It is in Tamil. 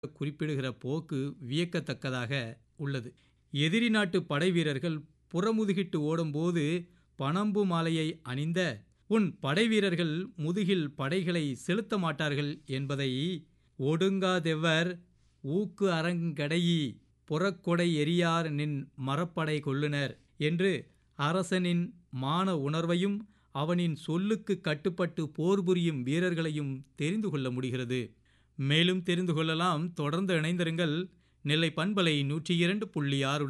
குறிப்பிடுகிற போக்கு வியக்கத்தக்கதாக உள்ளது எதிரி நாட்டு படை வீரர்கள் புறமுதுகிட்டு ஓடும்போது பனம்பு மாலையை அணிந்த உன் படைவீரர்கள் முதுகில் படைகளை செலுத்த மாட்டார்கள் என்பதை ஒடுங்காதெவர் ஊக்கு அரங்கடையி புறக்கொடை எரியார் நின் மரப்படை கொள்ளுனர் என்று அரசனின் மான உணர்வையும் அவனின் சொல்லுக்கு கட்டுப்பட்டு போர் புரியும் வீரர்களையும் தெரிந்து கொள்ள முடிகிறது மேலும் தெரிந்து கொள்ளலாம் தொடர்ந்து இணைந்திருங்கள் நெல்லை பண்பலை நூற்றி இரண்டு புள்ளி ஆறு